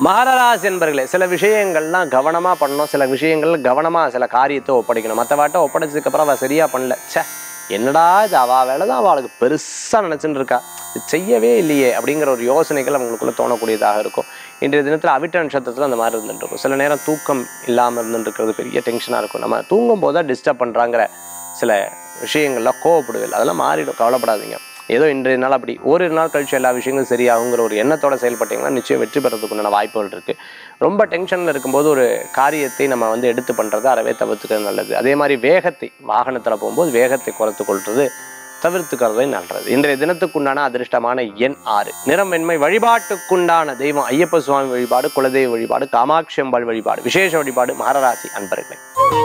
மகரராசி என்பர்களே சில விஷயங்கள்லாம் கவனமாக பண்ணணும் சில விஷயங்கள் கவனமாக சில காரியத்தை ஒப்படைக்கணும் மற்றவாட்ட ஒப்படைச்சதுக்கப்புறம் அவள் சரியாக பண்ணல ச்சே என்னடா இது அவள் வேலை தான் அவளுக்கு பெருசாக நினச்சின்னு இருக்கா இது செய்யவே இல்லையே அப்படிங்கிற ஒரு யோசனைகள் அவங்களுக்குள்ள தோணக்கூடியதாக இருக்கும் இன்றைய தினத்தில் அவிட்ட நட்சத்திரத்தில் அந்த மாதிரி இருந்துட்டு இருக்கும் சில நேரம் தூக்கம் இல்லாமல் இருந்துட்டு இருக்கிறது பெரிய டென்ஷனாக இருக்கும் நம்ம தூங்கும் போது தான் டிஸ்டர்ப் பண்ணுறாங்கிற சில விஷயங்கள்லாம் கோவப்படுவதில்லை அதெல்லாம் மாறிடும் கவலைப்படாதீங்க ஏதோ இன்றைய நாள் அப்படி ஓரிரு நாள் கழிச்சு எல்லா விஷயங்களும் சரியாகுங்கிற ஒரு எண்ணத்தோட செயல்பட்டீங்கன்னா நிச்சயம் வெற்றி பெறதுக்கு உண்டான வாய்ப்புகள் இருக்குது ரொம்ப டென்ஷனில் இருக்கும்போது ஒரு காரியத்தை நம்ம வந்து எடுத்து பண்ணுறது அறவே தவிர்த்துக்கிறது நல்லது அதே மாதிரி வேகத்தை வாகனத்தில் போகும்போது வேகத்தை குறைத்து கொள்வது தவிர்த்துக்கிறதே நல்லது இன்றைய தினத்துக்குண்டான அதிர்ஷ்டமான எண் ஆறு நிறம் வெண்மை வழிபாட்டுக்குண்டான தெய்வம் ஐயப்ப சுவாமி வழிபாடு குலதெய்வ வழிபாடு காமாட்சி அம்பாள் வழிபாடு விசேஷ வழிபாடு மகராசி அன்பர்களே